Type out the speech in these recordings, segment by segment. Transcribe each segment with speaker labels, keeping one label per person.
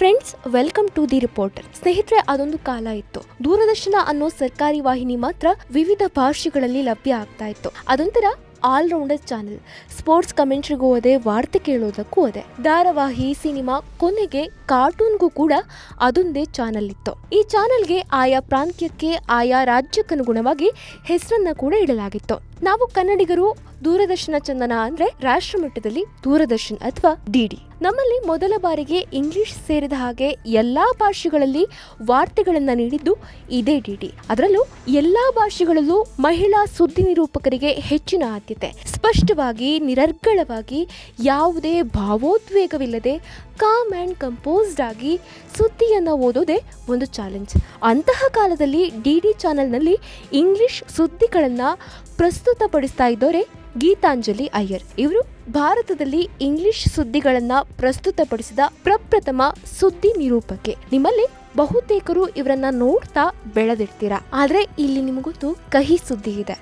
Speaker 1: friends welcome to the reporter ಸ್ನೇಹಿತರೆ ಅದೊಂದು ಕಾಲ ಇತ್ತು ದೂರದರ್ಶನ ಅನ್ನೋ ಸರ್ಕಾರಿ ವಾಹಿನಿ ಮಾತ್ರ ವಿವಿಧ ಭಾಷೆಗಳಲ್ಲಿ ಲಭ್ಯ ಆಗ್ತಾ ಇತ್ತು ಅದೊಂಥರ ಆಲ್ರೌಂಡರ್ ಚಾನೆಲ್ ಸ್ಪೋರ್ಟ್ಸ್ ಕಮೆಂಟ್ರಿಗೂ ಅದೇ ವಾರ್ತೆ ಕೇಳೋದಕ್ಕೂ ಅದೇ ಧಾರಾವಾಹಿ ಸಿನಿಮಾ ಕೊನೆಗೆ ಕಾರ್ಟೂನ್ಗೂ ಕೂಡ ಅದೊಂದೇ ಚಾನೆಲ್ ಇತ್ತು ಈ ಚಾನೆಲ್ಗೆ ಆಯಾ ಪ್ರಾಂತ್ಯಕ್ಕೆ ಆಯಾ ರಾಜ್ಯಕ್ಕನುಗುಣವಾಗಿ ಹೆಸರನ್ನ ಕೂಡ ಇಡಲಾಗಿತ್ತು ನಾವು ಕನ್ನಡಿಗರು ದೂರದರ್ಶನ ಚಂದನ ಅಂದ್ರೆ ರಾಷ್ಟ್ರ ಮಟ್ಟದಲ್ಲಿ ದೂರದರ್ಶನ್ ಅಥವಾ ಡಿಡಿ ನಮ್ಮಲ್ಲಿ ಮೊದಲ ಬಾರಿಗೆ ಇಂಗ್ಲಿಷ್ ಸೇರಿದ ಹಾಗೆ ಎಲ್ಲಾ ಭಾಷೆಗಳಲ್ಲಿ ವಾರ್ತೆಗಳನ್ನ ನೀಡಿದ್ದು ಇದೇ ಡಿಡಿ ಅದರಲ್ಲೂ ಎಲ್ಲಾ ಭಾಷೆಗಳಲ್ಲೂ ಮಹಿಳಾ ಸುದ್ದಿ ನಿರೂಪಕರಿಗೆ ಹೆಚ್ಚಿನ ಆದ್ಯತೆ ಸ್ಪಷ್ಟವಾಗಿ ನಿರರ್ಗಳವಾಗಿ ಯಾವುದೇ ಭಾವೋದ್ವೇಗವಿಲ್ಲದೆ ಕಾಮ್ ಅಂಡ್ ಕಂಪೋಸ್ಡ್ ಆಗಿ ಸುದ್ದಿಯನ್ನ ಓದೋದೇ ಒಂದು ಚಾಲೆಂಜ್ ಅಂತಹ ಕಾಲದಲ್ಲಿ ಡಿಡಿ ಚಾನೆಲ್ನಲ್ಲಿ ಇಂಗ್ಲಿಷ್ ಸುದ್ದಿಗಳನ್ನ ಪ್ರಸ್ತುತಪಡಿಸ್ತಾ ಇದ್ದವರೇ ಗೀತಾಂಜಲಿ ಅಯ್ಯರ್ ಇವರು ಭಾರತದಲ್ಲಿ ಇಂಗ್ಲಿಷ್ ಸುದ್ದಿಗಳನ್ನ ಪ್ರಸ್ತುತಪಡಿಸಿದ ಪ್ರಪ್ರಥಮ ಸುದ್ದಿ ನಿರೂಪಕೆ ನಿಮ್ಮಲ್ಲಿ ಬಹುತೇಕರು ಇವರನ್ನ ನೋಡ್ತಾ ಬೆಳೆದಿರ್ತೀರಾ ಆದ್ರೆ ಇಲ್ಲಿ ನಿಮಗೊಂದು ಕಹಿ ಸುದ್ದಿ ಇದೆ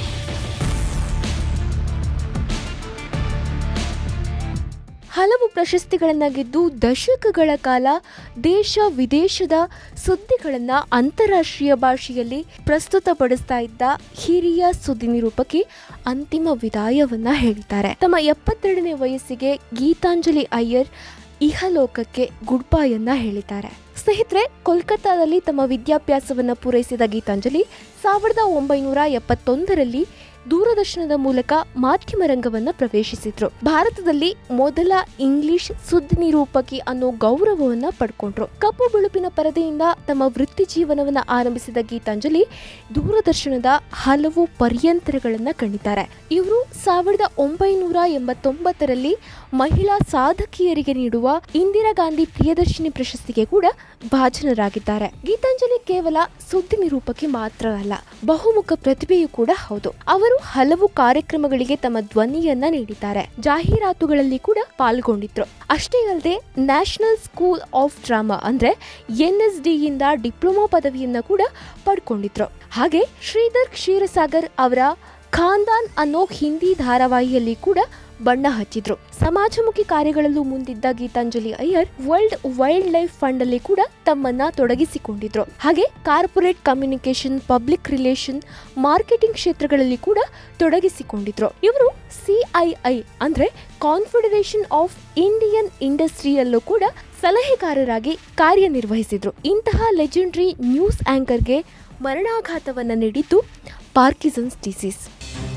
Speaker 1: ಹಲವು ಪ್ರಶಸ್ತಿಗಳನ್ನ ಗೆದ್ದು ದಶಕಗಳ ಕಾಲ ದೇಶ ವಿದೇಶದ ಸುದ್ದಿಗಳನ್ನ ಅಂತಾರಾಷ್ಟ್ರೀಯ ಭಾಷೆಯಲ್ಲಿ ಪ್ರಸ್ತುತಪಡಿಸ್ತಾ ಇದ್ದ ಹಿರಿಯ ಸುದ್ದಿ ನಿರೂಪಕಿ ಅಂತಿಮ ವಿದಾಯವನ್ನ ಹೇಳಿದ್ದಾರೆ ತಮ್ಮ ಎಪ್ಪತ್ತೆರಡನೇ ವಯಸ್ಸಿಗೆ ಗೀತಾಂಜಲಿ ಅಯ್ಯರ್ ಇಹಲೋಕಕ್ಕೆ ಗುಡ್ ಬಾಯನ್ನ ಹೇಳಿದ್ದಾರೆ ಸ್ನೇಹಿತರೆ ಕೋಲ್ಕತ್ತಾದಲ್ಲಿ ತಮ್ಮ ವಿದ್ಯಾಭ್ಯಾಸವನ್ನ ಪೂರೈಸಿದ ಗೀತಾಂಜಲಿ ಸಾವಿರದ ಒಂಬೈನೂರ ಎಪ್ಪತ್ತೊಂದರಲ್ಲಿ ದೂರದರ್ಶನದ ಮೂಲಕ ಮಾಧ್ಯಮ ರಂಗವನ್ನ ಪ್ರವೇಶಿಸಿದ್ರು ಭಾರತದಲ್ಲಿ ಮೊದಲ ಇಂಗ್ಲಿಷ್ ಸುದ್ದಿ ನಿರೂಪಕಿ ಅನ್ನೋ ಗೌರವವನ್ನ ಪಡ್ಕೊಂಡ್ರು ಕಪ್ಪು ಬಿಳುಪಿನ ಪರದೆಯಿಂದ ತಮ್ಮ ವೃತ್ತಿ ಜೀವನವನ್ನ ಆರಂಭಿಸಿದ ಗೀತಾಂಜಲಿ ದೂರದರ್ಶನದ ಹಲವು ಪರ್ಯಂತರಗಳನ್ನ ಕಂಡಿದ್ದಾರೆ ಇವರು ಸಾವಿರದ ಒಂಬೈನೂರ ಎಂಬತ್ತೊಂಬತ್ತರಲ್ಲಿ ಮಹಿಳಾ ಸಾಧಕಿಯರಿಗೆ ನೀಡುವ ಇಂದಿರಾ ಗಾಂಧಿ ಪ್ರಿಯದರ್ಶಿನಿ ಪ್ರಶಸ್ತಿಗೆ ಕೂಡ ಭಾಜನರಾಗಿದ್ದಾರೆ ಗೀತಾಂಜಲಿ ಕೇವಲ ಸುದ್ದಿ ನಿರೂಪಕಿ ಮಾತ್ರ ಅಲ್ಲ ಬಹುಮುಖ ಪ್ರತಿಭೆಯೂ ಕೂಡ ಹೌದು ಅವರು ಹಲವು ಕಾರ್ಯಕ್ರಮಗಳಿಗೆ ತಮ್ಮ ಧ್ವನಿಯನ್ನ ನೀಡಿದ್ದಾರೆ ಜಾಹೀರಾತುಗಳಲ್ಲಿ ಕೂಡ ಪಾಲ್ಗೊಂಡಿದ್ರು ಅಷ್ಟೇ ಅಲ್ಲದೆ ನ್ಯಾಷನಲ್ ಸ್ಕೂಲ್ ಆಫ್ ಡ್ರಾಮಾ ಅಂದ್ರೆ ಎನ್ ಎಸ್ ಡಿ ಇಂದ ಡಿಪ್ಲೊಮಾ ಪದವಿಯನ್ನ ಕೂಡ ಪಡ್ಕೊಂಡಿದ್ರು ಹಾಗೆ ಶ್ರೀಧರ್ ಕ್ಷೀರಸಾಗರ್ ಅವರ ಖಾನ್ದಾನ್ ಅನ್ನೋ ಹಿಂದಿ ಧಾರಾವಾಹಿಯಲ್ಲಿ ಕೂಡ ಬಣ್ಣ ಹಚ್ಚಿದ್ರು ಸಮಾಜಮುಖಿ ಕಾರ್ಯಗಳಲ್ಲೂ ಮುಂದಿದ್ದ Geetanjali Iyer world wildlife fund ಅಲ್ಲಿ ಕೂಡ ತಮ್ಮನ್ನ ತೊಡಗಿಸಿಕೊಂಡಿದ್ರು ಹಾಗೆ corporate communication public relation marketing ಕ್ಷೇತ್ರಗಳಲ್ಲಿ ಕೂಡ ತೊಡಗಿಸಿಕೊಂಡಿದ್ರು ಇವರು ಸಿಐಐ ಅಂದ್ರೆ ಕಾನ್ಫೆಡರೇಷನ್ ಆಫ್ ಇಂಡಿಯನ್ ಇಂಡಸ್ಟ್ರಿಯಲ್ಲೂ ಕೂಡ ಸಲಹೆಗಾರರಾಗಿ ಕಾರ್ಯನಿರ್ವಹಿಸಿದ್ರು ಇಂತಹ ಲೆಜೆಂಡ್ರಿ ನ್ಯೂಸ್ ಆಂಕರ್ಗೆ ಮರಣಾಘಾತವನ್ನ ನೀಡಿದ್ದು ಪಾರ್ಕಿಸನ್ಸ್ ಡಿಸೀಸ್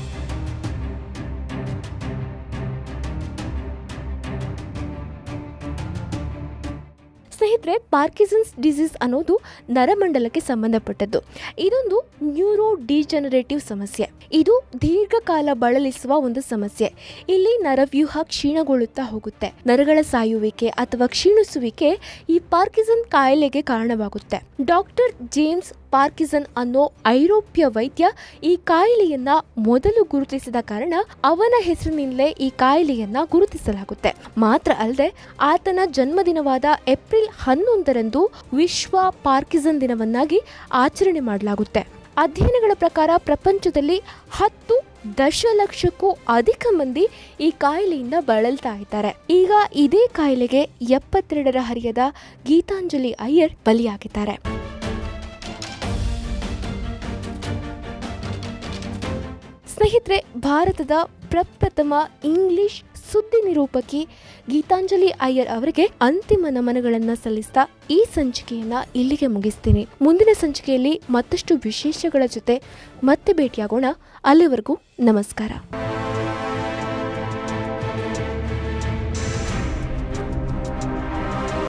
Speaker 1: ಸ್ನೇಹಿತರೆ ಪಾರ್ಕಿಸನ್ಸ್ ಡಿಸೀಸ್ ಅನ್ನೋದು ನರಮಂಡಲಕ್ಕೆ ಸಂಬಂಧಪಟ್ಟದ್ದು ಇದೊಂದು ನ್ಯೂರೋ ಡಿಜನರೇಟಿವ್ ಸಮಸ್ಯೆ ಇದು ದೀರ್ಘಕಾಲ ಬಳಲಿಸುವ ಒಂದು ಸಮಸ್ಯೆ ಇಲ್ಲಿ ನರವ್ಯೂಹ ಕ್ಷೀಣಗೊಳ್ಳುತ್ತಾ ಹೋಗುತ್ತೆ ನರಗಳ ಸಾಯುವಿಕೆ ಅಥವಾ ಕ್ಷೀಣಿಸುವಿಕೆ ಈ ಪಾರ್ಕಿಸನ್ ಕಾಯಿಲೆಗೆ ಕಾರಣವಾಗುತ್ತೆ ಡಾಕ್ಟರ್ ಜೇಮ್ಸ್ ಪಾರ್ಕಿಸನ್ ಅನ್ನೋ ಐರೋಪ್ಯ ವೈದ್ಯ ಈ ಕಾಯಿಲೆಯನ್ನ ಮೊದಲು ಗುರುತಿಸಿದ ಕಾರಣ ಅವನ ಹೆಸರಿನಿಂದಲೇ ಈ ಕಾಯಿಲೆಯನ್ನ ಗುರುತಿಸಲಾಗುತ್ತೆ ಮಾತ್ರ ಅಲ್ಲದೆ ಆತನ ಜನ್ಮದಿನವಾದ ಏಪ್ರಿಲ್ ಹನ್ನೊಂದರಂದು ವಿಶ್ವ ಪಾರ್ಕಿಸನ್ ದಿನವನ್ನಾಗಿ ಆಚರಣೆ ಮಾಡಲಾಗುತ್ತೆ ಅಧ್ಯಯನಗಳ ಪ್ರಕಾರ ಪ್ರಪಂಚದಲ್ಲಿ ಹತ್ತು ದಶಲಕ್ಷಕ್ಕೂ ಅಧಿಕ ಮಂದಿ ಈ ಕಾಯಿಲೆಯಿಂದ ಬಳಲ್ತಾ ಇದ್ದಾರೆ ಈಗ ಇದೇ ಕಾಯಿಲೆಗೆ ಎಪ್ಪತ್ತೆರಡರ ಹರಿಯದ ಗೀತಾಂಜಲಿ ಅಯ್ಯರ್ ಬಲಿಯಾಗಿದ್ದಾರೆ ಸ್ನೇಹಿತರೆ ಭಾರತದ ಪ್ರಪ್ರಥಮ ಇಂಗ್ಲಿಷ್ ಸುದ್ದಿ ನಿರೂಪಕಿ ಗೀತಾಂಜಲಿ ಅಯ್ಯರ್ ಅವರಿಗೆ ಅಂತಿಮ ನಮನಗಳನ್ನ ಸಲ್ಲಿಸ್ತಾ ಈ ಸಂಚಿಕೆಯನ್ನ ಇಲ್ಲಿಗೆ ಮುಗಿಸ್ತೀನಿ ಮುಂದಿನ ಸಂಚಿಕೆಯಲ್ಲಿ ಮತ್ತಷ್ಟು ವಿಶೇಷಗಳ ಜೊತೆ ಮತ್ತೆ ಭೇಟಿಯಾಗೋಣ ಅಲ್ಲಿವರೆಗೂ ನಮಸ್ಕಾರ